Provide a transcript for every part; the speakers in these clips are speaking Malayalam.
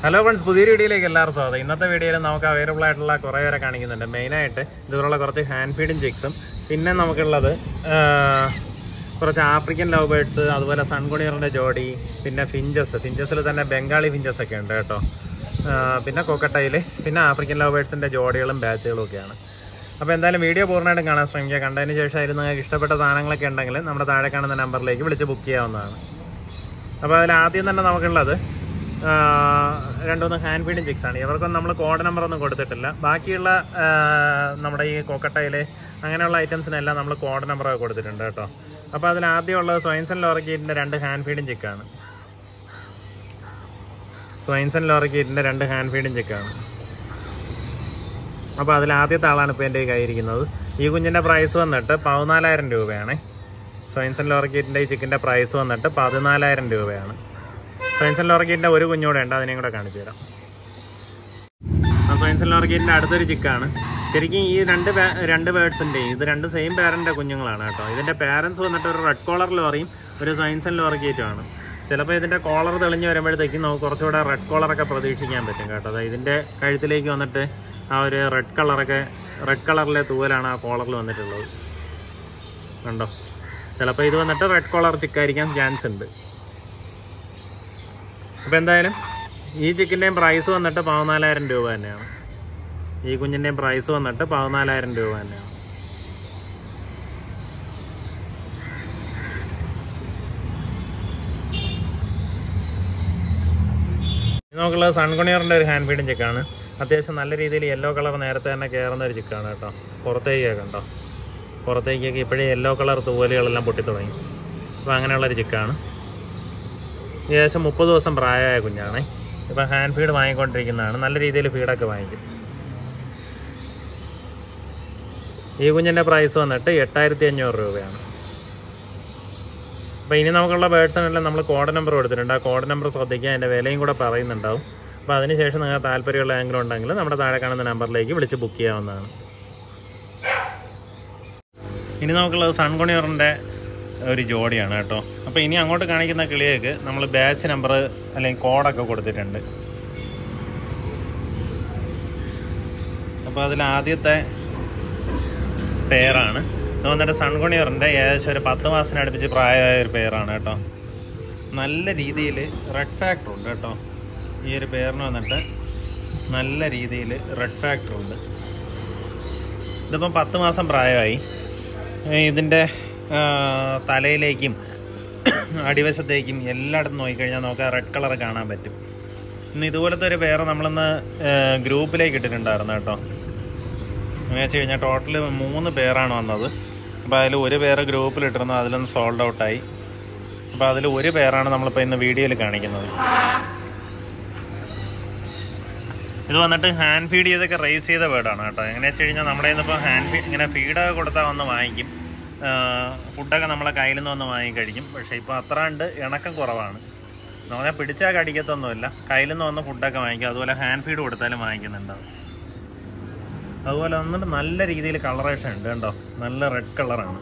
ഹലോ ഫ്രണ്ട്സ് പുതിയൊരു വീഡിയോയിലേക്ക് എല്ലാവർക്കും സ്വാഗതം ഇന്നത്തെ വീഡിയോയിൽ നമുക്ക് അവൈലബിൾ ആയിട്ടുള്ള കുറേ പേരെ കാണിക്കുന്നുണ്ട് മെയിനായിട്ട് ഇതുപോലുള്ള കുറച്ച് ഹാൻഡ് ഫീഡിങ് ചിക്സും പിന്നെ നമുക്കുള്ളത് ആ, കുറച്ച് ആഫ്രിക്കൻ ലവ് ബേർഡ്സ് അതുപോലെ സൺകുണിയറിൻ്റെ ജോഡി പിന്നെ ഫിഞ്ചസ് ഫിഞ്ചസിൽ തന്നെ ബംഗാളി ഫിഞ്ചസ് ഒക്കെ ഉണ്ട് കേട്ടോ ആ, പിന്നെ കൊക്കട്ടയിൽ പിന്നെ ആഫ്രിക്കൻ ലവ് ബേർഡ്സിൻ്റെ ജോഡികളും ബാച്ചുകളും ഒക്കെയാണ് അപ്പോൾ എന്തായാലും വീഡിയോ പൂർണ്ണമായിട്ടും കാണാൻ ശ്രമിക്കുക കണ്ടതിന് ശേഷമായിരുന്നു നിങ്ങൾക്ക് ഇഷ്ടപ്പെട്ട സാധനങ്ങളൊക്കെ ഉണ്ടെങ്കിൽ നമ്മുടെ താഴെ കാണുന്ന നമ്പറിലേക്ക് വിളിച്ച് ബുക്ക് ചെയ്യാവുന്നതാണ് അപ്പോൾ അതിൽ ആദ്യം തന്നെ നമുക്കുള്ളത് ആ, രണ്ടുമൂന്ന് ഹാൻഡ് ഫീഡിങ് ചിക്സ് ആണ് ഇവർക്കൊന്നും നമ്മൾ കോഡ് നമ്പർ ഒന്നും കൊടുത്തിട്ടില്ല ബാക്കിയുള്ള ആ, നമ്മുടെ ഈ കൊക്കട്ടയിൽ അങ്ങനെയുള്ള ഐറ്റംസിനെല്ലാം നമ്മൾ കോഡ് നമ്പറൊക്കെ കൊടുത്തിട്ടുണ്ട് കേട്ടോ അപ്പോൾ അതിൽ ആദ്യമുള്ളത് സ്വൈൻസൺ ലോറക്കീറ്റിൻ്റെ രണ്ട് ഹാൻഡ് ഫീഡിങ് ചിക്കാണ് സ്വൈൻസൺ ലോറക്കീറ്റിൻ്റെ രണ്ട് ഹാൻഡ് ഫീഡിങ് ചിക്കാണ് അപ്പോൾ അതിൽ ആദ്യത്തെ ആളാണ് ഇപ്പോൾ എൻ്റെ കയ്യിരിക്കുന്നത് ഈ കുഞ്ഞിൻ്റെ പ്രൈസ് വന്നിട്ട് പതിനാലായിരം രൂപയാണ് സ്വൈൻസൺ ലോറക്കീറ്റിൻ്റെ ഈ ചിക്കൻ്റെ പ്രൈസ് വന്നിട്ട് പതിനാലായിരം രൂപയാണ് സ്വൈൻസൺ ലോറക്കീറ്റിൻ്റെ ഒരു കുഞ്ഞൂടെ ഉണ്ട് അതിനെയും കൂടെ കാണിച്ചു തരാം ആ സ്വൈൻസൺ ലോറക്കീറ്റിൻ്റെ അടുത്തൊരു ചിക്കാണ് ശരിക്കും ഈ രണ്ട് പേ- രണ്ട് ബേർഡ്സിൻ്റെയും ഇത് രണ്ട് സെയിം പാരൻ്റെ കുഞ്ഞുങ്ങളാണ് കേട്ടോ ഇതിൻ്റെ പാരൻസ് വന്നിട്ട് ഒരു റെഡ് കോളർ ലോറിയും ഒരു സ്വൈൻസൺ ലോറക്കീറ്റും ആണ് ചിലപ്പോൾ ഇതിൻ്റെ കോളർ തെളിഞ്ഞ് വരുമ്പോഴത്തേക്കും നമുക്ക് കുറച്ചുകൂടെ റെഡ് കോളറൊക്കെ പ്രതീക്ഷിക്കാൻ പറ്റും കേട്ടോ അതായത് ഇതിൻ്റെ കഴുത്തിലേക്ക് വന്നിട്ട് ആ ഒരു റെഡ് കളറൊക്കെ റെഡ് കളറിലെ തൂവലാണ് ആ കോളറിൽ വന്നിട്ടുള്ളത് കണ്ടോ ചിലപ്പോൾ ഇത് വന്നിട്ട് റെഡ് കോളർ ചിക്കായിരിക്കാൻ ചാൻസ് ഉണ്ട് അപ്പോൾ എന്തായാലും ഈ ചിക്കൻ്റെയും പ്രൈസ് വന്നിട്ട് പതിനാലായിരം രൂപ തന്നെയാണ് ഈ കുഞ്ഞിൻ്റെയും പ്രൈസ് വന്നിട്ട് പതിനാലായിരം രൂപ തന്നെയാണ് ഇത് നമുക്കുള്ളത് സൺകുണിയറിൻ്റെ ഒരു ഹാൻഡ് ഫീഡിങ് ചിക്കാണ് അത്യാവശ്യം നല്ല രീതിയിൽ യെല്ലോ കളർ നേരത്തെ തന്നെ കയറുന്ന ഒരു ചിക്കാണ് കേട്ടോ പുറത്തേക്കൊക്കെ കണ്ടോ പുറത്തേക്കൊക്കെ ഇപ്പോഴേ യെല്ലോ കളർ തൂവലുകളെല്ലാം പൊട്ടിത്തുടങ്ങി അപ്പോൾ അങ്ങനെയുള്ളൊരു ചിക്കാണ് ഏകദേശം മുപ്പത് ദിവസം പ്രായമായ കുഞ്ഞാണ് ഇപ്പം ഹാൻഡ് ഫീഡ് വാങ്ങിക്കൊണ്ടിരിക്കുന്നതാണ് നല്ല രീതിയിൽ ഫീഡൊക്കെ വാങ്ങിക്കും ഈ കുഞ്ഞിൻ്റെ പ്രൈസ് വന്നിട്ട് എട്ടായിരത്തി അഞ്ഞൂറ് രൂപയാണ് അപ്പോൾ ഇനി നമുക്കുള്ള ബേഡ്സിനെല്ലാം നമ്മൾ കോഡ് നമ്പർ കൊടുത്തിട്ടുണ്ട് ആ കോഡ് നമ്പർ ശ്രദ്ധിക്കുക അതിൻ്റെ വിലയും കൂടെ പറയുന്നുണ്ടാവും അപ്പോൾ അതിനുശേഷം നിങ്ങൾക്ക് താല്പര്യമുള്ള ആംഗിൾ ഉണ്ടെങ്കിൽ നമ്മുടെ താഴെ കാണുന്ന നമ്പറിലേക്ക് വിളിച്ച് ബുക്ക് ചെയ്യാവുന്നതാണ് ഇനി നമുക്കുള്ളത് സൺകുണിയറിൻ്റെ ഒരു ജോഡിയാണ് കേട്ടോ അപ്പോൾ ഇനി അങ്ങോട്ട് കാണിക്കുന്ന കിളിയേക്ക് നമ്മൾ ബാച്ച് നമ്പർ അല്ലെങ്കിൽ കോഡൊക്കെ കൊടുത്തിട്ടുണ്ട് അപ്പോൾ അതിൽ ആദ്യത്തെ പേരാണ് ഇത് വന്നിട്ട് സൺകുണിയറിൻ്റെ ഏകദേശം ഒരു പത്ത് മാസത്തിന് അടുപ്പിച്ച് പ്രായമായ ഒരു പേരാണ് കേട്ടോ നല്ല രീതിയിൽ റെഡ് ഫാക്ടർ ഉണ്ട് കേട്ടോ ഈ ഒരു പേരിന് വന്നിട്ട് നല്ല രീതിയിൽ റെഡ് ഫാക്ടർ ഉണ്ട് ഇതിപ്പം പത്ത് മാസം പ്രായമായി ഇതിൻ്റെ തലയിലേക്കും അടിവശത്തേക്കും എല്ലായിടത്തും നോക്കിക്കഴിഞ്ഞാൽ നമുക്ക് റെഡ് കളർ കാണാൻ പറ്റും ഇന്ന് ഇതുപോലത്തെ ഒരു പേര് നമ്മളിന്ന് ഗ്രൂപ്പിലേക്ക് ഇട്ടിട്ടുണ്ടായിരുന്നു കേട്ടോ എന്ന് വെച്ച് കഴിഞ്ഞാൽ ടോട്ടൽ മൂന്ന് പേരാണ് വന്നത് അപ്പോൾ അതിൽ ഒരു പേര് ഗ്രൂപ്പിൽ ഇട്ടിരുന്നു അതിലൊന്ന് സോൾഡ് ഔട്ടായി അപ്പോൾ അതിൽ ഒരു പേരാണ് നമ്മളിപ്പോൾ ഇന്ന് വീഡിയോയിൽ കാണിക്കുന്നത് ഇത് വന്നിട്ട് ഹാൻഡ് ഫീഡ് ചെയ്തൊക്കെ റേസ് ചെയ്ത ബേർഡാണ് കേട്ടോ എങ്ങനെയാ വെച്ച് കഴിഞ്ഞാൽ നമ്മുടെ ഇന്നിപ്പോൾ ഹാൻഡ് ഫീഡ് ഇങ്ങനെ ഫീഡൊക്കെ കൊടുത്താൽ വന്ന് വാങ്ങിക്കും ഫുഡൊക്കെ നമ്മളെ കയ്യിൽ നിന്ന് വന്ന് വാങ്ങിക്കഴിക്കും പക്ഷേ ഇപ്പോൾ അത്ര ഉണ്ട് ഇണക്കം കുറവാണ് നമ്മളെ പിടിച്ചാൽ കടിക്കത്തൊന്നുമില്ല കയ്യിൽ നിന്ന് വന്ന് ഫുഡൊക്കെ വാങ്ങിക്കും അതുപോലെ ഹാൻഡ് ഫീഡ് കൊടുത്താലും വാങ്ങിക്കുന്നുണ്ടാവും അതുപോലെ വന്നിട്ട് നല്ല രീതിയിൽ കളറേഷൻ ഉണ്ട് കണ്ടോ നല്ല റെഡ് കളറാണ്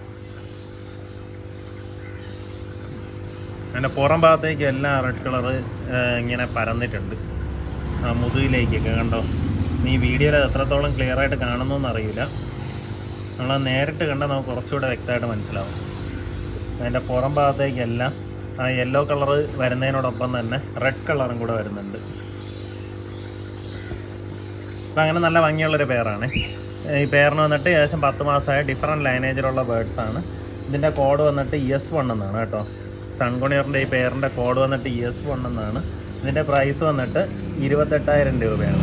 അതിൻ്റെ പുറം ഭാഗത്തേക്ക് എല്ലാം റെഡ് കളറ് ഇങ്ങനെ പരന്നിട്ടുണ്ട് ആ മുതുകിലേക്കൊക്കെ കണ്ടോ നീ വീഡിയോയിൽ അത് എത്രത്തോളം ക്ലിയർ ആയിട്ട് കാണുന്നതെന്ന് അറിയില്ല നമ്മൾ നേരിട്ട് കണ്ടാൽ നമുക്ക് കുറച്ചുകൂടെ വ്യക്തമായിട്ട് മനസ്സിലാവും അതിൻ്റെ പുറം ഭാഗത്തേക്കെല്ലാം ആ യെല്ലോ കളറ് വരുന്നതിനോടൊപ്പം തന്നെ റെഡ് കളറും കൂടെ വരുന്നുണ്ട് അപ്പം അങ്ങനെ നല്ല ഭംഗിയുള്ളൊരു പേരാണ് ഈ പേരിന് വന്നിട്ട് ഏകദേശം പത്ത് മാസമായ ഡിഫറെൻറ്റ് ലൈനേജിലുള്ള ബേർഡ്സ് ആണ് ഇതിൻ്റെ കോഡ് വന്നിട്ട് എസ് വൺ എന്നാണ് കേട്ടോ സൺകുണിയറിൻ്റെ ഈ പേരിൻ്റെ കോഡ് വന്നിട്ട് എസ് വൺ എന്നാണ് ഇതിൻ്റെ പ്രൈസ് വന്നിട്ട് ഇരുപത്തെട്ടായിരം രൂപയാണ്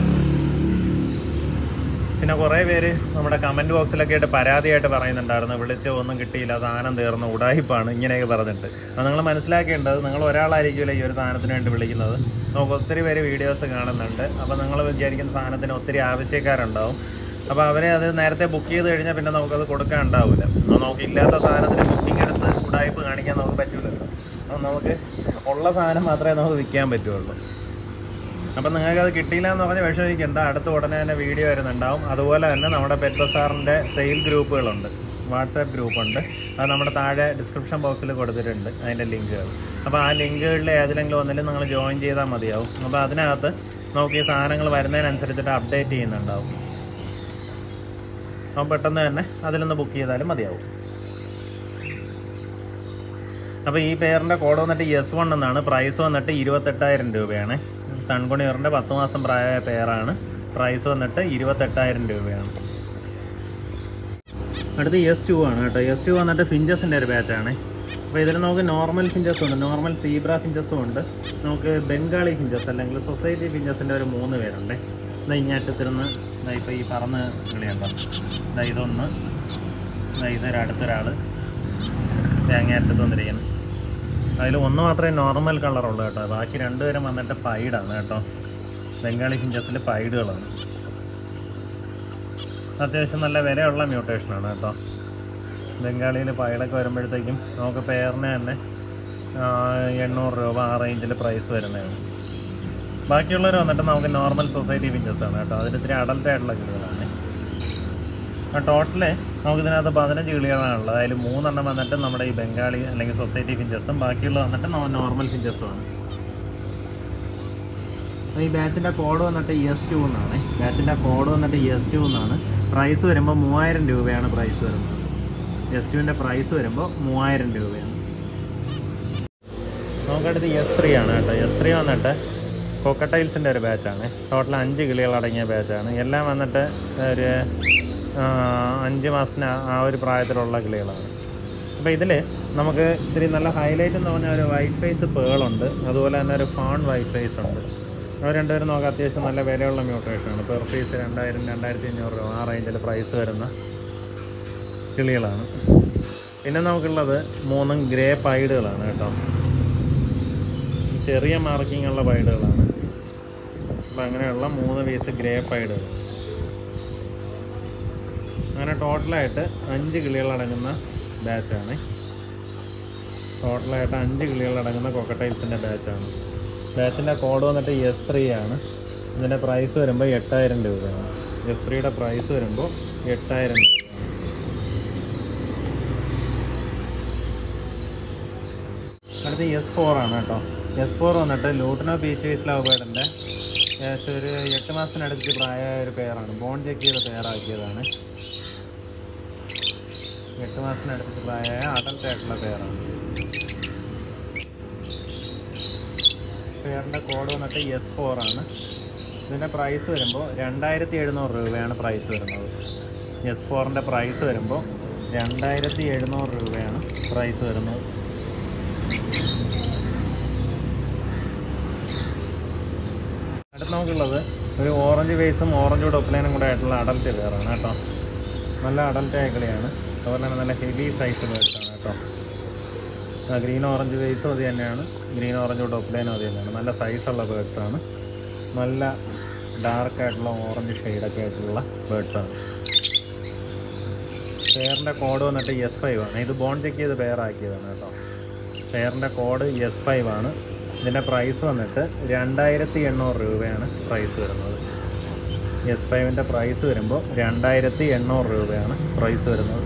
പിന്നെ കുറേ പേര് നമ്മുടെ കമൻറ്റ് ബോക്സിലൊക്കെ ആയിട്ട് പരാതിയായിട്ട് പറയുന്നുണ്ടായിരുന്നു വിളിച്ച് ഒന്നും കിട്ടിയില്ല സാധനം തീർന്നു ഉടായിപ്പാണ് ഇങ്ങനെയൊക്കെ പറഞ്ഞിട്ട് അത് നിങ്ങൾ മനസ്സിലാക്കേണ്ടത് നിങ്ങൾ ഒരാളായിരിക്കില്ല ഈ ഒരു സാധനത്തിന് വേണ്ടി വിളിക്കുന്നത് നമുക്ക് ഒത്തിരി പേര് വീഡിയോസ് കാണുന്നുണ്ട് അപ്പോൾ നിങ്ങൾ വിചാരിക്കുന്ന സാധനത്തിന് ഒത്തിരി ആവശ്യക്കാരുണ്ടാവും അപ്പോൾ അവരെ അത് നേരത്തെ ബുക്ക് ചെയ്ത് കഴിഞ്ഞാൽ പിന്നെ നമുക്കത് കൊടുക്കാൻ ഉണ്ടാവില്ല എന്നാൽ നമുക്ക് ഇല്ലാത്ത സാധനത്തിന് ബുക്കിംഗ് എടുത്ത് ഉടായ്പ് കാണിക്കാൻ നമുക്ക് പറ്റില്ലല്ലോ അപ്പോൾ നമുക്ക് ഉള്ള സാധനം മാത്രമേ നമുക്ക് വിൽക്കാൻ പറ്റുള്ളൂ അപ്പം നിങ്ങൾക്ക് അത് കിട്ടിയില്ല എന്ന് പറഞ്ഞ് വിഷമിക്കേണ്ട അടുത്ത ഉടനെ തന്നെ വീഡിയോ വരുന്നുണ്ടാവും അതുപോലെ തന്നെ നമ്മുടെ പെറ്റ് ബസാറിൻ്റെ സെയിൽ ഗ്രൂപ്പുകളുണ്ട് വാട്സാപ്പ് ഗ്രൂപ്പുണ്ട് അത് നമ്മുടെ താഴെ ഡിസ്ക്രിപ്ഷൻ ബോക്സിൽ കൊടുത്തിട്ടുണ്ട് അതിൻ്റെ ലിങ്കുകൾ അപ്പോൾ ആ ലിങ്കുകളിൽ ഏതിലെങ്കിലും ഒന്നിലും നിങ്ങൾ ജോയിൻ ചെയ്താൽ മതിയാവും അപ്പോൾ അതിനകത്ത് നമുക്ക് ഈ സാധനങ്ങൾ വരുന്നതിനനുസരിച്ചിട്ട് അപ്ഡേറ്റ് ചെയ്യുന്നുണ്ടാവും അപ്പം പെട്ടെന്ന് തന്നെ അതിലൊന്ന് ബുക്ക് ചെയ്താലും മതിയാവും അപ്പോൾ ഈ പെയറിൻ്റെ കോഡ് വന്നിട്ട് എസ് വൺ എന്നാണ് പ്രൈസ് വന്നിട്ട് ഇരുപത്തെട്ടായിരം രൂപയാണ് സൺകുണിയറിൻ്റെ പത്ത് മാസം പ്രായമായ പെയറാണ് പ്രൈസ് വന്നിട്ട് ഇരുപത്തെട്ടായിരം രൂപയാണ് അടുത്ത് എസ് ടു ആണ് കേട്ടോ എസ് ടു വന്നിട്ട് ഫിഞ്ചസിൻ്റെ ഒരു ബാച്ചാണ് അപ്പോൾ ഇതിൽ നമുക്ക് നോർമൽ ഫിഞ്ചസും ഉണ്ട് നോർമൽ സീബ്ര ഫിഞ്ചസും ഉണ്ട് നമുക്ക് ബംഗാളി ഫിഞ്ചസ് അല്ലെങ്കിൽ സൊസൈറ്റി ഫിഞ്ചസിൻ്റെ ഒരു മൂന്ന് പേരുണ്ട് ഇതാ ഇങ്ങാറ്റത്തിരുന്ന് ഇതാ ഇപ്പോൾ ഈ പറന്ന് കളിയുണ്ടോ ഇതാ ഇതൊന്ന് ഇതാ ഇതൊരു അടുത്തൊരാൾ അങ്ങേറ്റത്ത് വന്നിരിക്കുന്നു അതിൽ ഒന്ന് മാത്രമേ നോർമൽ കളറുള്ളൂ കേട്ടോ ബാക്കി രണ്ടുപേരും വന്നിട്ട് പൈഡാണ് കേട്ടോ ബംഗാളി ഫിഞ്ചസിൽ പൈഡുകളാണ് അത്യാവശ്യം നല്ല വിലയുള്ള മ്യൂട്ടേഷനാണ് കേട്ടോ ബംഗാളിയിൽ പൈഡൊക്കെ വരുമ്പോഴത്തേക്കും നമുക്ക് പെയറിന് തന്നെ ആ, എണ്ണൂറ് രൂപ ആ റേഞ്ചിൽ പ്രൈസ് വരുന്നതാണ് ബാക്കിയുള്ളവർ വന്നിട്ട് നമുക്ക് നോർമൽ സൊസൈറ്റി ഫിഞ്ചസ് ആണ് കേട്ടോ അതിൽ ഇത്തിരി അഡൽട്ട് ആയിട്ടുള്ള കിളികളാണ് ആ ടോട്ടല് നമുക്ക് ഇതിനകത്ത് പതിനഞ്ച് കിളികളാണുള്ളത് അതിൽ മൂന്നെണ്ണം വന്നിട്ട് നമ്മുടെ ഈ ബംഗാളി അല്ലെങ്കിൽ സൊസൈറ്റി ഫിഞ്ചസും ബാക്കിയുള്ള വന്നിട്ട് നോർമൽ ഫിഞ്ചസും ആണ് അപ്പോൾ ഈ ബാച്ചിൻ്റെ കോഡ് വന്നിട്ട് എസ് ടു എന്നാണ് ബാച്ചിൻ്റെ കോഡ് വന്നിട്ട് എസ് ടു എന്നാണ് പ്രൈസ് വരുമ്പോൾ മൂവായിരം രൂപയാണ് പ്രൈസ് വരുന്നത് എസ് ടുവിൻ്റെ പ്രൈസ് വരുമ്പോൾ മൂവായിരം രൂപയാണ് നമുക്കടുത്ത് എസ് ത്രീ ആണ് കേട്ടോ എസ് ത്രീ വന്നിട്ട് കൊക്കട്ടൈൽസിൻ്റെ ഒരു ബാച്ചാണ് ടോട്ടൽ അഞ്ച് കിളികളടങ്ങിയ ബാച്ചാണ് എല്ലാം വന്നിട്ട് ഒരു ആ, അഞ്ച് മാസത്തിന് ആ- ആ ഒരു പ്രായത്തിലുള്ള കിളികളാണ് അപ്പോൾ ഇതിൽ നമുക്ക് ഇത്തിരി നല്ല ഹൈലൈറ്റ് എന്ന് പറഞ്ഞാൽ ഒരു വൈറ്റ് ഫേസ് പേളുണ്ട് അതുപോലെ തന്നെ ഒരു ഫാൺ വൈറ്റ് ഫേസ് ഉണ്ട് അവർ രണ്ടുപേരും നമുക്ക് അത്യാവശ്യം നല്ല വിലയുള്ള മ്യൂട്ടേഷനാണ് പെർ പീസ് രണ്ടായിരം രണ്ടായിരത്തി അഞ്ഞൂറ് രൂപ ആ റേഞ്ചിൽ പ്രൈസ് വരുന്ന കിളികളാണ് പിന്നെ നമുക്കുള്ളത് മൂന്നും ഗ്രേ പൈഡുകളാണ് കേട്ടോ ചെറിയ മാർക്കിംഗ് ഉള്ള പൈഡുകളാണ് അപ്പം അങ്ങനെയുള്ള മൂന്ന് പീസ് ഗ്രേ പൈഡുകൾ അങ്ങനെ ടോട്ടലായിട്ട് അഞ്ച് കിളികളടങ്ങുന്ന ബാച്ചാണ് ടോട്ടലായിട്ട് അഞ്ച് കിളികളടങ്ങുന്ന കൊക്കട്ടൈൽസിൻ്റെ ബാച്ചാണ് ബാച്ചിൻ്റെ കോഡ് വന്നിട്ട് എസ് ത്രീ ആണ് ഇതിൻ്റെ പ്രൈസ് വരുമ്പോൾ എട്ടായിരം രൂപയാണ് എസ് ത്രീയുടെ പ്രൈസ് വരുമ്പോൾ എട്ടായിരം രൂപയാണ് അടുത്ത് എസ് ഫോർ ആണ് കേട്ടോ എസ് ഫോർ വന്നിട്ട് ലൂട്ടനോ ബീച്ച് വീസ് ലവ് ബേർഡിൻ്റെ ഏകദേശം ഒരു എട്ട് മാസത്തിനടുത്ത് പ്രായമായ ഒരു പെയറാണ് ബോൺ ചെക്ക് ചെയ്ത് പെയറാക്കിയതാണ് എട്ട് മാസത്തിനടുത്ത് പ്രായമായ അഡൽട്ട് ആയിട്ടുള്ള പെയറാണ് പെയറിൻ്റെ കോഡ് വന്നിട്ട് എസ് ഫോർ ആണ് ഇതിൻ്റെ പ്രൈസ് വരുമ്പോൾ രണ്ടായിരത്തി എഴുന്നൂറ് രൂപയാണ് പ്രൈസ് വരുന്നത് എസ് ഫോറിൻ്റെ പ്രൈസ് വരുമ്പോൾ രണ്ടായിരത്തി എഴുന്നൂറ് രൂപയാണ് പ്രൈസ് വരുന്നത് അടുത്ത് നമുക്കുള്ളത് ഒരു ഓറഞ്ച് ബേസും ഓറഞ്ച് ഡൊപ്ലൈനും കൂടെ ആയിട്ടുള്ള അഡൽട്ട് പെയറാണ് കേട്ടോ നല്ല അഡൽട്ട് ആയ കളിയാണ് അതുപോലെ തന്നെ നല്ല ഹെവി സൈസ് ബേർഡ്സാണ് കേട്ടോ ഗ്രീൻ ഓറഞ്ച് ബേസും അത് തന്നെയാണ് ഗ്രീൻ ഓറഞ്ച് ഡൊപ്ലൈനും അത് തന്നെയാണ് നല്ല സൈസുള്ള ബേർഡ്സാണ് നല്ല ഡാർക്ക് ആയിട്ടുള്ള ഓറഞ്ച് ഷെയ്ഡൊക്കെ ആയിട്ടുള്ള ബേർഡ്സാണ് പെയറിൻ്റെ കോഡ് വന്നിട്ട് എസ് ഫൈവ് ആണ് ഇത് ബോൺ ചെക്ക് ചെയ്ത് പെയർ ആക്കിയതാണ് കേട്ടോ പെയറിൻ്റെ കോഡ് എസ് ഫൈവ് ആണ് ഇതിൻ്റെ പ്രൈസ് വന്നിട്ട് രണ്ടായിരത്തി എണ്ണൂറ് രൂപയാണ് പ്രൈസ് വരുന്നത് എസ് ഫൈവിൻ്റെ പ്രൈസ് വരുമ്പോൾ രണ്ടായിരത്തി എണ്ണൂറ് രൂപയാണ് പ്രൈസ് വരുന്നത്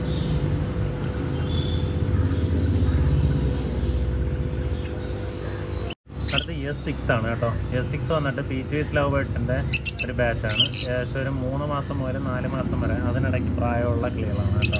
അടുത്ത് എസ് സിക്സ് ആണ് കേട്ടോ എസ് സിക്സ് വന്നിട്ട് പീച്ച് വീസ് ലവ് ബേർഡ്സിൻ്റെ ഒരു ബാച്ചാണ് ഏകദേശം ഒരു മൂന്ന് മാസം മുതൽ നാല് മാസം വരെ അതിനിടയ്ക്ക് പ്രായമുള്ള കിളികളാണ് കേട്ടോ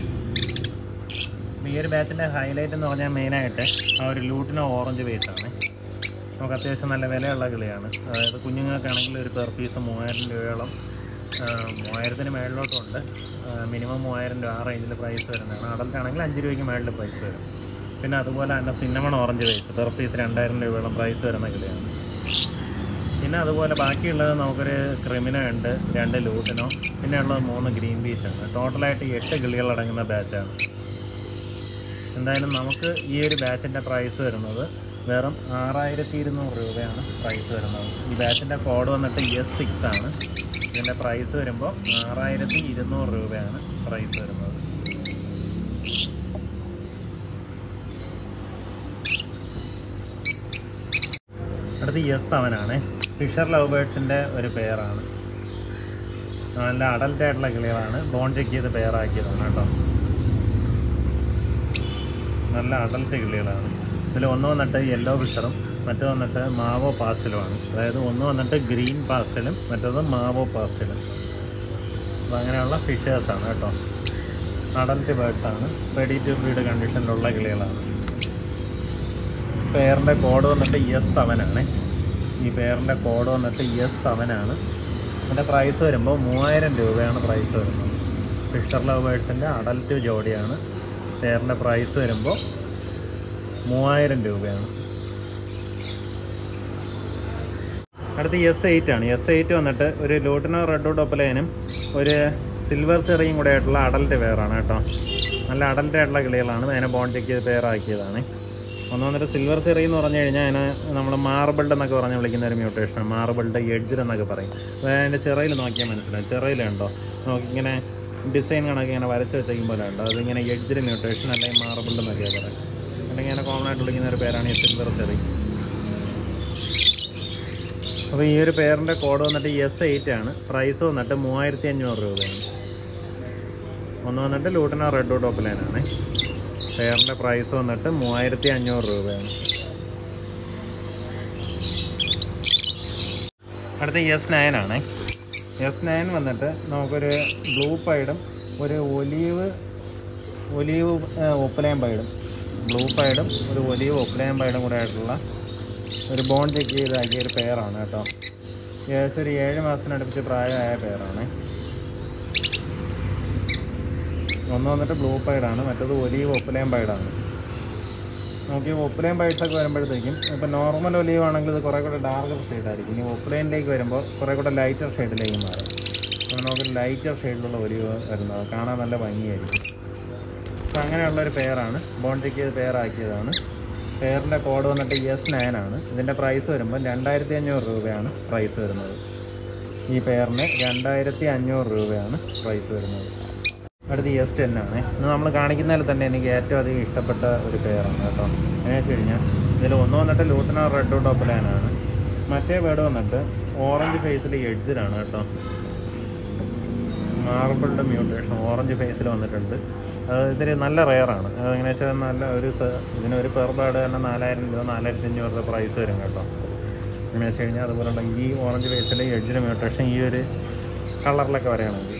ഈ ഒരു ബാച്ചിൻ്റെ ഹൈലൈറ്റ് എന്ന് പറഞ്ഞാൽ മെയിനായിട്ട് ആ ഒരു ലൂട്ടിനോ ഓറഞ്ച് ബേസ് ആണ് നമുക്ക് അത്യാവശ്യം നല്ല വിലയുള്ള കിളിയാണ് അതായത് കുഞ്ഞുങ്ങൾക്കാണെങ്കിൽ ഒരു പെർ പീസ് മൂവായിരം രൂപയോളം ആ, മൂവായിരത്തിന് മേളിലോട്ടുണ്ട് മിനിമം മൂവായിരം രൂപ ആ റേഞ്ചിൽ പ്രൈസ് വരുന്നതാണ് അഡൽട്ട് ആണെങ്കിൽ അഞ്ച് രൂപയ്ക്ക് മേളിൽ പ്രൈസ് വരും പിന്നെ അതുപോലെ തന്നെ cinnamon orange face per piece രണ്ടായിരം രൂപയോളം പ്രൈസ് വരുന്ന കിളിയാണ് പിന്നെ അതുപോലെ ബാക്കിയുള്ളത് നമുക്കൊരു ക്രിമിനോ ഉണ്ട് രണ്ട് ലൂട്ടിനോ പിന്നെ ഉള്ളത് മൂന്ന് ഗ്രീൻ പീസാണ് ടോട്ടലായിട്ട് എട്ട് കിളികൾ അടങ്ങുന്ന ബാച്ചാണ് എന്തായാലും നമുക്ക് ഈ ഒരു ബാച്ചിൻ്റെ പ്രൈസ് വരുന്നത് വെറും ആറായിരത്തി ഇരുന്നൂറ് രൂപയാണ് പ്രൈസ് വരുന്നത് ഈ ബാച്ചിൻ്റെ കോഡ് വന്നിട്ട് എസ് സിക്സ് ആണ് ഇതിൻ്റെ പ്രൈസ് വരുമ്പോൾ ആറായിരത്തി ഇരുന്നൂറ് രൂപയാണ് പ്രൈസ് വരുന്നത് അടുത്ത് എസ് സെവനാണ് ഫിഷർ ലവ് ബേർഡ്സിൻ്റെ ഒരു പെയറാണ് നല്ല അഡൽട്ട് ആയിട്ടുള്ള കിളികളാണ് ബോൺ ചെക്ക് ചെയ്ത് പെയറാക്കിയതാണ് കേട്ടോ നല്ല അടൽറ്റ് കിളികളാണ് ഇതിൽ ഒന്ന് വന്നിട്ട് യെല്ലോ ഫിഷറും മറ്റു വന്നിട്ട് മാവോ പാസ്റ്റലുമാണ് അതായത് ഒന്ന് വന്നിട്ട് ഗ്രീൻ പാസ്റ്റലും മറ്റേത് മാവോ പാസ്റ്റലും അപ്പോൾ അങ്ങനെയുള്ള ഫിഷേഴ്സാണ് കേട്ടോ അഡൽറ്റ് ബേർഡ്സാണ് റെഡി ടു ബ്രീഡ് കണ്ടീഷനിലുള്ള കിളികളാണ് പേരിൻ്റെ കോഡ് വന്നിട്ട് എസ് സെവൻ ആണ് ഈ പേരിൻ്റെ കോഡ് വന്നിട്ട് എസ് സെവൻ ആണ് അതിൻ്റെ പ്രൈസ് വരുമ്പോൾ മൂവായിരം രൂപയാണ് പ്രൈസ് വരുന്നത് ഫിഷർ ലവ് ബേർഡ്സിൻ്റെ അഡൽറ്റ് ജോഡിയാണ് പേരിൻ്റെ പ്രൈസ് വരുമ്പോൾ മൂവായിരം രൂപയാണ് അടുത്ത് എസ് എയ്റ്റ് ആണ് എസ് എയ്റ്റ് വന്നിട്ട് ഒരു ലൂട്ടിനോ റെഡ് ഡോപ്പലേനും ഒരു സിൽവർ ചെറിയും കൂടെ ആയിട്ടുള്ള അഡൽറ്റ് പെയറാണ് കേട്ടോ നല്ല അഡൽറ്റ് ആയിട്ടുള്ള കിളികളാണ് അതിനെ ബോണ്ടിക്ക് പെയറാക്കിയതാണ് ഒന്ന് വന്നിട്ട് സിൽവർ ചെറി എന്ന് പറഞ്ഞു കഴിഞ്ഞാൽ അതിനെ നമ്മൾ മാർബിൾഡ് എന്നൊക്കെ പറഞ്ഞ് വിളിക്കുന്ന ഒരു മ്യൂട്ടേഷനാണ് മാർബിൾഡ് എഡ്ജർ എന്നൊക്കെ പറയും അതായത് അതിൻ്റെ ചെറയിൽ നോക്കിയാൽ മനസ്സിലാവും ചെറയിലുണ്ടോ നോക്കിങ്ങനെ ഡിസൈൻ കണക്ക് ഇങ്ങനെ വരച്ച് വെച്ചേക്കും പോലെ ഉണ്ടോ അതിങ്ങനെ എഡ്ജർ മ്യൂട്ടേഷൻ അല്ലെങ്കിൽ മാർബിൾഡ് എന്നൊക്കെയാണ് പറയും അല്ലെങ്കിൽ അങ്ങനെ കോമൺ ആയിട്ട് വിളിക്കുന്ന ഒരു പേരാണ് ഈ സിൽവർ ചെറി അപ്പോൾ ഈ ഒരു പേരിൻ്റെ കോഡ് വന്നിട്ട് എസ് എയ്റ്റ് ആണ് പ്രൈസ് വന്നിട്ട് മൂവായിരത്തി അഞ്ഞൂറ് രൂപയാണ് ഒന്ന് വന്നിട്ട് ലൂട്ടിന റെഡ് ടോപ്പിലാനാണ് പേരിൻ്റെ പ്രൈസ് വന്നിട്ട് മൂവായിരത്തി അഞ്ഞൂറ് രൂപയാണ് അടുത്ത എസ് നയൻ ആണ് എസ് നയൻ വന്നിട്ട് നമുക്കൊരു ബ്ലൂ പൈഡും ഒരു ഒലീവ് ഒലീവ് ഒപ്പലയം പൈഡും ബ്ലൂ പൈഡും ഒരു ഒലീവ് ഒപ്പലയം പൈഡും കൂടെ ആയിട്ടുള്ള ഒരു ബോൺ ചെക്ക് ചെയ്താക്കിയ ഒരു പെയറാണ് കേട്ടോ ഏകദേശം ഒരു ഏഴ് മാസത്തിനടുപ്പിച്ച് പ്രായമായ പെയറാണ് ഒന്ന് വന്നിട്ട് ബ്ലൂ പൈഡാണ് മറ്റേത് ഒലീവ് ഒപ്പലയം പൈഡാണ് നമുക്ക് ഈ ഒപ്പലയം പൈഡ്സൊക്കെ വരുമ്പോഴത്തേക്കും ഇപ്പോൾ നോർമൽ ഒലീവ് ആണെങ്കിൽ ഇത് കുറേ കൂടെ ഡാർക്കർ ഷെയ്ഡായിരിക്കും ഇനി ഒപ്പലയനിലേക്ക് വരുമ്പോൾ കുറേ കൂടെ ലൈറ്റർ ഷെയ്ഡിലേക്ക് മാറും അപ്പോൾ നമുക്ക് ലൈറ്റർ ഷെയ്ഡിലുള്ള ഒലീവ് വരുന്നത് കാണാൻ നല്ല ഭംഗിയായിരിക്കും അപ്പോൾ അങ്ങനെയുള്ളൊരു പെയറാണ് ബോൺ ചെക്ക് ചെയ്ത് പെയറാക്കിയതാണ് പെയറിൻ്റെ കോഡ് വന്നിട്ട് എസ് നയൻ ആണ് ഇതിൻ്റെ പ്രൈസ് വരുമ്പോൾ രണ്ടായിരത്തി അഞ്ഞൂറ് രൂപയാണ് പ്രൈസ് വരുന്നത് ഈ പെയറിന് രണ്ടായിരത്തി അഞ്ഞൂറ് രൂപയാണ് പ്രൈസ് വരുന്നത് അടുത്ത് എസ് ടെൻ ആണ് ഇന്ന് നമ്മൾ കാണിക്കുന്നതിൽ തന്നെ എനിക്ക് ഏറ്റവും അധികം ഇഷ്ടപ്പെട്ട ഒരു പെയറാണ് കേട്ടോ എന്നു വെച്ച് കഴിഞ്ഞാൽ ഇതിൽ ഒന്ന് വന്നിട്ട് ലൂട്ടന റെഡ് ടോപ്പിലാനാണ് മറ്റേ ബേർഡ് വന്നിട്ട് ഓറഞ്ച് ഫേസിൽ എഡ്ജിലാണ് കേട്ടോ മാർബിളിൻ്റെ മ്യൂട്ടേഷൻ ഓറഞ്ച് ഫേസിൽ വന്നിട്ടുണ്ട് അത് ഇത്തിരി നല്ല റെയറാണ് അതെങ്ങനെ വെച്ചാൽ നല്ല ഒരു സ- ഇതിനൊരു പെർ ബേർഡ് തന്നെ നാലായിരം രൂപ നാലായിരത്തി അഞ്ഞൂറ് രൂപ പ്രൈസ് വരും കേട്ടോ എങ്ങനെ വെച്ച് കഴിഞ്ഞാൽ അതുപോലുള്ള ഈ ഓറഞ്ച് ഫേസിൽ എഡ്ജിന് മ്യൂട്ടേഷൻ ഈ ഒരു കളറിലൊക്കെ വരികയാണെങ്കിൽ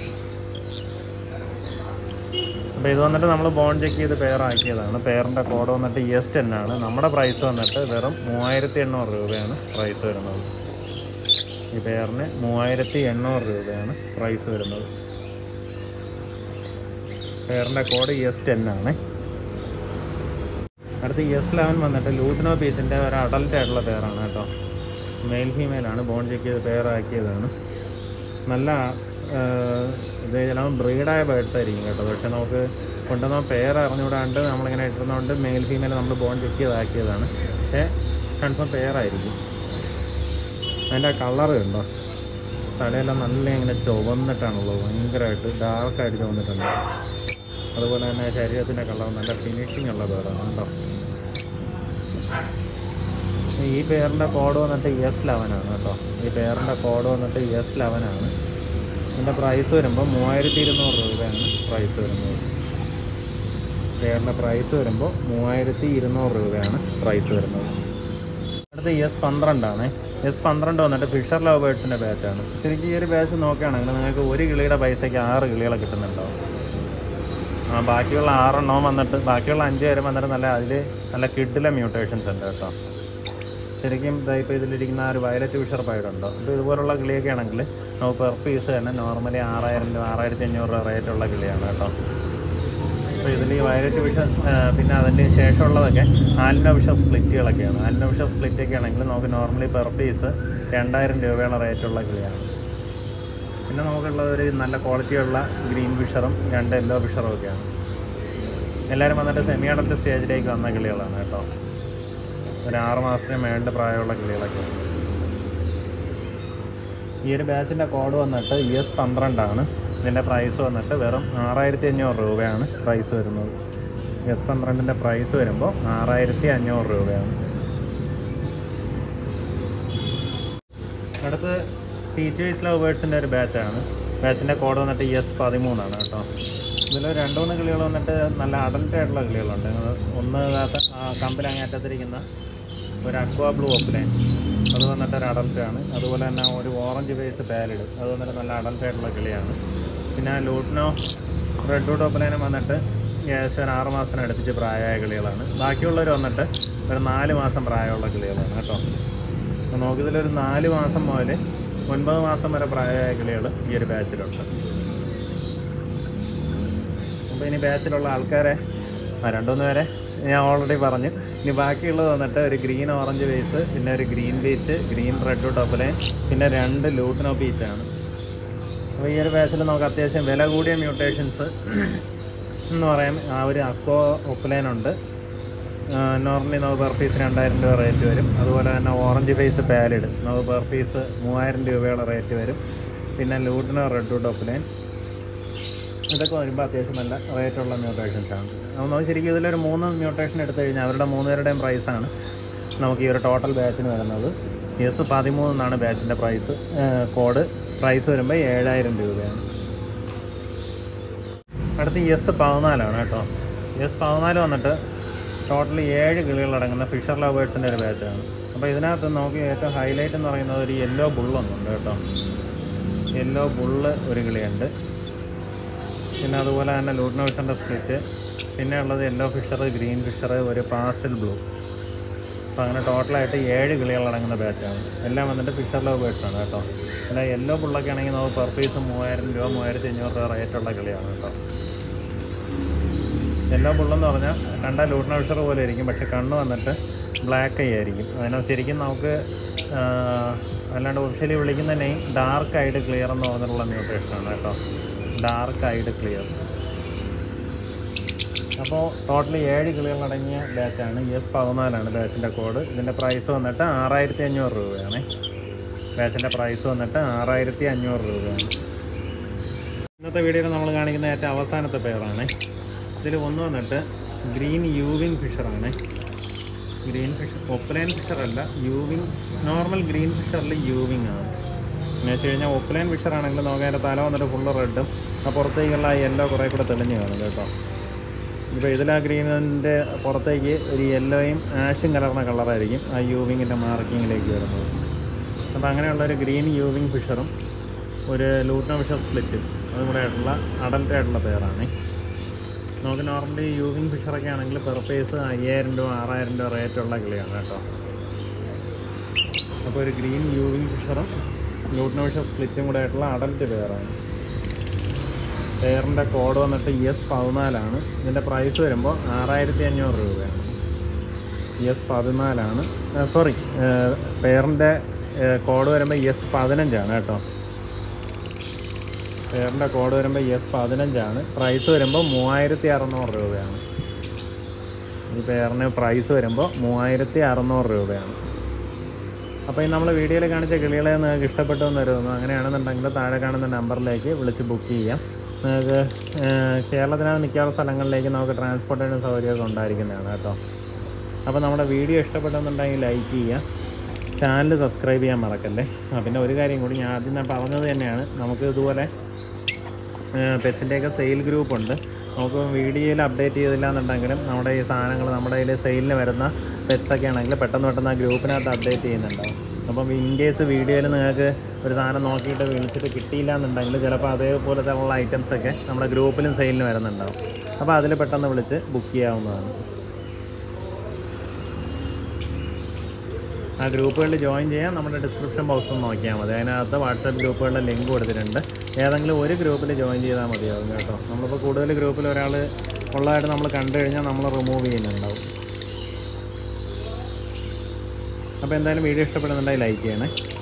അപ്പോൾ ഇത് വന്നിട്ട് നമ്മൾ ബോൺ ചെക്ക് ചെയ്ത് പെയർ ആക്കിയതാണ് പെയറിൻ്റെ കോഡ് വന്നിട്ട് എസ് ടെൻ ആണ് നമ്മുടെ പ്രൈസ് വന്നിട്ട് വെറും മൂവായിരത്തി എണ്ണൂറ് രൂപയാണ് പ്രൈസ് വരുന്നത് ഈ പെയറിന് മൂവായിരത്തി എണ്ണൂറ് രൂപയാണ് പ്രൈസ് വരുന്നത് പെയറിൻ്റെ കോഡ് എസ് ടെൻ ആണ് അടുത്ത് എസ് ലെവൻ വന്നിട്ട് ലൂട്ടിനോ പീസിൻ്റെ ഒരു അഡൽട്ട് ആയിട്ടുള്ള പെയറാണ് കേട്ടോ മെയിൽ ഫീമെയിലാണ് ബോൺ ചെക്ക് ചെയ്ത് പെയർ ആക്കിയതാണ് നല്ല ആ, ഇത് ചിലപ്പോൾ ബ്രീഡായ ബേർഡ്സ് ആയിരിക്കും കേട്ടോ പക്ഷെ നമുക്ക് കൊണ്ടുവന്ന പെയർ അറിഞ്ഞുകൂടാണ്ട് നമ്മളിങ്ങനെ ഇട്ടിരുന്നതുകൊണ്ട് മെയിൽ ഫീമെയിൽ നമ്മൾ ബോൺ ചെക്ക് ചെയ്താക്കിയതാണ് പക്ഷേ കൺഫേം പെയർ ആയിരിക്കും അതിൻ്റെ കളർ ഉണ്ടോ തലയെല്ലാം നല്ല ഇങ്ങനെ ചുവന്നിട്ടാണുള്ളത് ഭയങ്കരമായിട്ട് ഡാർക്കായിട്ട് ചുവന്നിട്ടുണ്ട് അതുപോലെ തന്നെ ശരീരത്തിൻ്റെ കളർ നല്ല ഫിനിഷിംഗ് ഉള്ള പേരാണ് കേട്ടോ ഈ പേരിൻ്റെ കോഡ് വന്നിട്ട് എസ് ലെവൻ ആണ് കേട്ടോ ഈ പേരിൻ്റെ കോഡ് വന്നിട്ട് എസ് ലെവൻ ആണ് ഇതിൻ്റെ പ്രൈസ് വരുമ്പോൾ മൂവായിരത്തി ഇരുന്നൂറ് രൂപയാണ് പ്രൈസ് വരുന്നത് പേരിൻ്റെ പ്രൈസ് വരുമ്പോൾ മൂവായിരത്തി ഇരുന്നൂറ് രൂപയാണ് പ്രൈസ് വരുന്നത് അടുത്ത എസ് പന്ത്രണ്ടാണ് എസ് പന്ത്രണ്ട് വന്നിട്ട് ഫിഷർ ലവ് ബേർഡ്സിൻ്റെ ബാറ്റാണ് ശരിക്കും ഈ ഒരു ബാച്ച് നോക്കുകയാണെങ്കിൽ നിങ്ങൾക്ക് ഒരു കിളിയുടെ പൈസയ്ക്ക് ആറ് കിളികളെ കിട്ടുന്നുണ്ടാവും ആ ബാക്കിയുള്ള ആറെണ്ണവും വന്നിട്ട് ബാക്കിയുള്ള അഞ്ച് പേരും വന്നിട്ട് നല്ല അതിൽ നല്ല കിഡിലെ മ്യൂട്ടേഷൻസ് ഉണ്ട് കേട്ടോ ശരിക്കും ഇതാ ഇപ്പോൾ ഇതിലിരിക്കുന്ന ആ ഒരു വയലറ്റ് വിഷർ പൈഡുണ്ടോ അപ്പോൾ ഇതുപോലുള്ള കിളിയൊക്കെ ആണെങ്കിൽ നമുക്ക് പെർ പീസ് തന്നെ നോർമലി ആറായിരം രൂപ ആറായിരത്തി അഞ്ഞൂറ് രൂപ റേറ്റുള്ള കിളിയാണ് കേട്ടോ അപ്പോൾ ഇതിൽ ഈ വയലറ്റ് വിഷ പിന്നെ അതിൻ്റെ ശേഷമുള്ളതൊക്കെ ആൽനോ വിഷ സ്പ്ലിറ്റുകളൊക്കെയാണ് ആൽനോ വിഷ സ്പ്ലിറ്റൊക്കെ ആണെങ്കിൽ നമുക്ക് നോർമലി പെർ പീസ് രണ്ടായിരം രൂപയുള്ള റേറ്റുള്ള കിളിയാണ് പിന്നെ നമുക്കുള്ളത് ഒരു നല്ല ക്വാളിറ്റിയുള്ള ഗ്രീൻ ഫിഷറും രണ്ട് യെല്ലോ ഫിഷറും ഒക്കെയാണ് എല്ലാവരും വന്നിട്ട് സെമി അഡൽട്ട് സ്റ്റേജിലേക്ക് വന്ന കിളികളാണ് കേട്ടോ ഒരു ആറ് മാസത്തിന് മേളിൽ പ്രായമുള്ള കിളികളൊക്കെയാണ് ഈ ഒരു ബാച്ചിൻ്റെ കോഡ് വന്നിട്ട് ഇ എസ് പന്ത്രണ്ടാണ് ഇതിൻ്റെ പ്രൈസ് വന്നിട്ട് വെറും ആറായിരത്തി അഞ്ഞൂറ് രൂപയാണ് പ്രൈസ് വരുന്നത് എസ് പന്ത്രണ്ടിൻ്റെ പ്രൈസ് വരുമ്പോൾ ആറായിരത്തി അഞ്ഞൂറ് രൂപയാണ് അടുത്ത് ടീച്ചേഴ്സ് ലവ് ബേർഡ്സിൻ്റെ ഒരു ബാച്ചാണ് ബാച്ചിൻ്റെ കോഡ് വന്നിട്ട് എസ് പതിമൂന്നാണ് കേട്ടോ ഇതിൽ രണ്ട് മൂന്ന് കിളികൾ വന്നിട്ട് നല്ല അഡൽട്ട് ആയിട്ടുള്ള കിളികളുണ്ട് ഒന്ന് ഇതാത്ത കമ്പിൽ അങ്ങേറ്റത്തിരിക്കുന്ന ഒരു അക്വാ ബ്ലൂ ഓപ്ലൈൻ അത് വന്നിട്ട് ഒരു അഡൽട്ട് ആണ് അതുപോലെ തന്നെ ഒരു ഓറഞ്ച് ബേസ് പാലിഡ് അത് വന്നിട്ട് നല്ല അഡൽട്ട് ആയിട്ടുള്ള കിളിയാണ് പിന്നെ ലൂട്ടിനോ റെഡ് വുഡ് ഓപ്ലൈനും വന്നിട്ട് ഏകദേശം ഒരു ആറ് മാസത്തിന് അടുപ്പിച്ച് പ്രായമായ കിളികളാണ് ബാക്കിയുള്ളവർ വന്നിട്ട് ഒരു നാല് മാസം പ്രായമുള്ള കിളികളാണ് കേട്ടോ അപ്പോൾ നോക്കിയതിലൊരു നാല് മാസം മുതൽ ഒൻപത് മാസം വരെ പ്രായമായ കിളികൾ ഈ ഒരു ബാച്ചിലുണ്ട് അപ്പോൾ ഇനി ബാച്ചിലുള്ള ആൾക്കാരെ ആ രണ്ടുമൂന്ന് പേരെ ഞാൻ ഓൾറെഡി പറഞ്ഞു ഇനി ബാക്കിയുള്ളത് വന്നിട്ട് ഒരു ഗ്രീൻ ഓറഞ്ച് ബേസ് പിന്നെ ഒരു ഗ്രീൻ ബീച്ച് ഗ്രീൻ റെഡ് ടോപ്പിലെ പിന്നെ രണ്ട് ലൂട്ടിനോ ബീച്ചാണ് അപ്പോൾ ഈ ഒരു ബാച്ചിൽ നമുക്ക് അത്യാവശ്യം വില കൂടിയ മ്യൂട്ടേഷൻസ് എന്ന് പറയാം ആ ഒരു അക്വോ ഒപ്പലൈൻ ഉണ്ട് നോർമലി നമുക്ക് പെർ പീസ് രണ്ടായിരം രൂപ റേറ്റ് വരും അതുപോലെ തന്നെ ഓറഞ്ച് ഫേസ് പാലിഡ് നമുക്ക് പെർ പീസ് മൂവായിരം രൂപയുടെ റേറ്റ് വരും പിന്നെ ലൂട്ടിനോ റെഡ് വുഡ് ഒപ്പലൈൻ ഇതൊക്കെ വരുമ്പോൾ അത്യാവശ്യം നല്ല റേറ്റുള്ള മ്യൂട്ടേഷൻസ് ആണ് അപ്പോൾ നമുക്ക് ശരിക്കും ഇതിലൊരു മൂന്ന് മ്യൂട്ടേഷൻ എടുത്തു കഴിഞ്ഞാൽ അവരുടെ മൂന്നുപേരുടെയും പ്രൈസാണ് നമുക്ക് ഈ ഒരു ടോട്ടൽ ബാച്ചിന് വരുന്നത് എസ് പതിമൂന്ന് എന്നാണ് ബാച്ചിൻ്റെ പ്രൈസ് കോഡ് പ്രൈസ് വരുമ്പോൾ ഏഴായിരം രൂപയാണ് അടുത്ത് എസ് പതിനാലാണ് കേട്ടോ എസ് പതിനാല് വന്നിട്ട് ടോട്ടൽ ഏഴ് കിളികളടങ്ങുന്ന ഫിഷർ ലവേഴ്സിൻ്റെ ഒരു ബാച്ചാണ് അപ്പോൾ ഇതിനകത്ത് നമുക്ക് ഏറ്റവും ഹൈലൈറ്റ് എന്ന് പറയുന്നത് ഒരു യെല്ലോ ബുള്ളൊന്നുണ്ട് കേട്ടോ യെല്ലോ ബുള്ള് ഒരു കിളിയുണ്ട് പിന്നെ അതുപോലെ തന്നെ ലൂട്ട്നോ ഫിഷറിൻ്റെ സ്പ്ലിറ്റ് പിന്നെ ഉള്ളത് യെല്ലോ ഫിഷർ ഗ്രീൻ ഫിഷർ ഒരു പാസ്റ്റൽ ബ്ലൂ അപ്പോൾ അങ്ങനെ ടോട്ടലായിട്ട് ഏഴ് കിളികളടങ്ങുന്ന ബാച്ചാണ് എല്ലാം വന്നിട്ട് ഫിഷർ ലവ് ബേർഡ്സാണ് കേട്ടോ അല്ല യെല്ലോ ബുള്ളൊക്കെ ആണെങ്കിൽ നമുക്ക് പെർ പീസ് മൂവായിരം രൂപ മൂവായിരത്തി അഞ്ഞൂറ് രൂപ റേറ്റുള്ള കിളിയാണ് കേട്ടോ യെല്ലോ ബുള്ളെന്ന് പറഞ്ഞാൽ കണ്ടാൽ ലൂട്ട്നോ ഫിഷർ പോലെ ഇരിക്കും പക്ഷെ കണ്ണ് വന്നിട്ട് ബ്ലാക്ക് ഐ ആയിരിക്കും അതിനെ ശരിക്കും നമുക്ക് ആ, അല്ലാണ്ട് ഒഫീഷ്യലി വിളിക്കുന്ന നെയിം ഡാർക്ക് ഐഡ് ക്ലിയർ എന്ന് പറഞ്ഞിട്ടുള്ള മ്യൂട്ടേഷനാണ് കേട്ടോ ഡാർക്ക് ഐഡ് ക്ലിയർ അപ്പോൾ ടോട്ടലി ഏഴ് കിളികളടങ്ങിയ ബാച്ചാണ് എസ് പതിനാലാണ് ബാച്ചിൻ്റെ കോഡ് ഇതിൻ്റെ പ്രൈസ് വന്നിട്ട് ആറായിരത്തി അഞ്ഞൂറ് രൂപയാണ് ബാച്ചിൻ്റെ പ്രൈസ് വന്നിട്ട് ആറായിരത്തി അഞ്ഞൂറ് രൂപയാണ് ഇന്നത്തെ വീഡിയോയിൽ നമ്മൾ കാണിക്കുന്ന ഏറ്റവും അവസാനത്തെ പേരാണ് ഇതിൽ ഒന്ന് വന്നിട്ട് ഗ്രീൻ യൂവിങ് ഫിഷറാണ് ഗ്രീൻ ഫിഷർ ഒപ്പലൈൻ ഫിഷർ അല്ല യൂവിങ് നോർമൽ ഗ്രീൻ ഫിഷറിൽ യൂവിങ് ആണ് എന്ന് വെച്ച് കഴിഞ്ഞാൽ ഒപ്പലൈൻ ഫിഷർ ആണെങ്കിൽ നമുക്ക് അതിൻ്റെ തല വന്നിട്ട് ഫുള്ള് റെഡും ആ പുറത്തേക്കുള്ള ആ യെല്ലോ കുറേ കൂടെ തെളിഞ്ഞ് കാണും കേട്ടോ ഇപ്പോൾ ഇതിൽ ആ ഗ്രീനിൻ്റെ പുറത്തേക്ക് ഒരു യെല്ലോയും ആഷും കലർന്ന കളറായിരിക്കും ആ യൂവിങ്ങിൻ്റെ മാർക്കിങ്ങിലേക്ക് വരുന്നത് അപ്പോൾ അങ്ങനെയുള്ള ഒരു ഗ്രീൻ യൂവിങ് ഫിഷറും ഒരു ലൂട്ടന ഫിഷർ സ്പ്ലിറ്റും അതും കൂടെ ആയിട്ടുള്ള അഡൽട്ട് ആയിട്ടുള്ള പേരാണ് നമുക്ക് നോർമലി യൂവിങ് ഫിഷറൊക്കെ ആണെങ്കിൽ പെർ പീസ് അയ്യായിരം രൂപ ആറായിരം രൂപ റേറ്റുള്ള കിളിയാണ് കേട്ടോ അപ്പോൾ ഒരു ഗ്രീൻ യൂവിങ് ഫിഷറും ലൂട്ടന ഫിഷർ സ്പ്ലിറ്റും കൂടെ ആയിട്ടുള്ള അഡൽട്ട് പേരാണ് പെയറിൻ്റെ കോഡ് വന്നിട്ട് എസ് പതിനാലാണ് ഇതിൻ്റെ പ്രൈസ് വരുമ്പോൾ ആറായിരത്തി അഞ്ഞൂറ് രൂപയാണ് എസ് പതിനാലാണ് സോറി പെയറിൻ്റെ കോഡ് വരുമ്പോൾ എസ് പതിനഞ്ചാണ് കേട്ടോ പെയറിൻ്റെ കോഡ് വരുമ്പോൾ എസ് പതിനഞ്ചാണ് പ്രൈസ് വരുമ്പോൾ മൂവായിരത്തി അറുന്നൂറ് രൂപയാണ് ഈ പെയറിന് പ്രൈസ് വരുമ്പോൾ മൂവായിരത്തി അറുന്നൂറ് രൂപയാണ് അപ്പോൾ ഈ നമ്മൾ വീഡിയോയിൽ കാണിച്ച കിളികളെ നിങ്ങൾക്ക് ഇഷ്ടപ്പെട്ടു എന്ന് വരുന്നു അങ്ങനെയാണെന്നുണ്ടെങ്കിൽ താഴെ കാണുന്ന നമ്പറിലേക്ക് വിളിച്ച് ബുക്ക് ചെയ്യാം നിങ്ങൾക്ക് ഏഹ്, കേരളത്തിനകത്ത് മിക്കവാറും സ്ഥലങ്ങളിലേക്ക് നമുക്ക് ട്രാൻസ്പോർട്ടേഷൻ സൗകര്യമൊക്കെ ഉണ്ടായിരിക്കുന്നതാണ് കേട്ടോ അപ്പോൾ നമ്മുടെ വീഡിയോ ഇഷ്ടപ്പെട്ടെന്നുണ്ടെങ്കിൽ ലൈക്ക് ചെയ്യുക ചാനൽ സബ്സ്ക്രൈബ് ചെയ്യാൻ മറക്കല്ലേ ആ പിന്നെ ഒരു കാര്യം കൂടി ഞാൻ ആദ്യം ഞാൻ പറഞ്ഞത് തന്നെയാണ് നമുക്ക് ഇതുപോലെ പെറ്റ്സിൻ്റെയൊക്കെ സെയിൽ ഗ്രൂപ്പ് ഉണ്ട് നമുക്ക് വീഡിയോയിൽ അപ്ഡേറ്റ് ചെയ്തില്ല എന്നുണ്ടെങ്കിലും നമ്മുടെ ഈ സാധനങ്ങൾ നമ്മുടെ കയ്യിൽ സെയിലിന് വരുന്ന പെറ്റ്സ് ഒക്കെ ആണെങ്കിൽ പെട്ടെന്ന് പെട്ടെന്ന് ആ ഗ്രൂപ്പിനകത്ത് അപ്ഡേറ്റ് ചെയ്യുന്നുണ്ടാവും അപ്പം ഇൻ കേസ് വീഡിയോയിൽ നിങ്ങൾക്ക് ഒരു സാധനം നോക്കിയിട്ട് വിളിച്ചിട്ട് കിട്ടിയില്ല എന്നുണ്ടെങ്കിൽ ചിലപ്പോൾ അതേപോലത്തെ ഉള്ള ഐറ്റംസ് ഒക്കെ നമ്മുടെ ഗ്രൂപ്പിലും സെയിലിന് വരുന്നുണ്ടാവും അപ്പോൾ അതിൽ പെട്ടെന്ന് വിളിച്ച് ബുക്ക് ചെയ്യാവുന്നതാണ് ആ ഗ്രൂപ്പുകളിൽ ജോയിൻ ചെയ്യാൻ നമ്മുടെ ഡിസ്ക്രിപ്ഷൻ ബോക്സ് ഒന്ന് നോക്കിയാൽ മതി അതിനകത്ത് വാട്സാപ്പ് ഗ്രൂപ്പുകളുടെ ലിങ്ക് കൊടുത്തിട്ടുണ്ട് ഏതെങ്കിലും ഒരു ഗ്രൂപ്പിൽ ജോയിൻ ചെയ്താൽ മതിയാവും കേട്ടോ നമ്മളിപ്പോൾ കൂടുതൽ ഗ്രൂപ്പിൽ ഒരാൾ ഉള്ളതായിട്ട് നമ്മൾ കണ്ടു കഴിഞ്ഞാൽ നമ്മൾ റിമൂവ് ചെയ്യുന്നുണ്ടാവും അപ്പോൾ എന്തായാലും വീഡിയോ ഇഷ്ടപ്പെടുന്നുണ്ടെങ്കിൽ ലൈക്ക് ചെയ്യണേ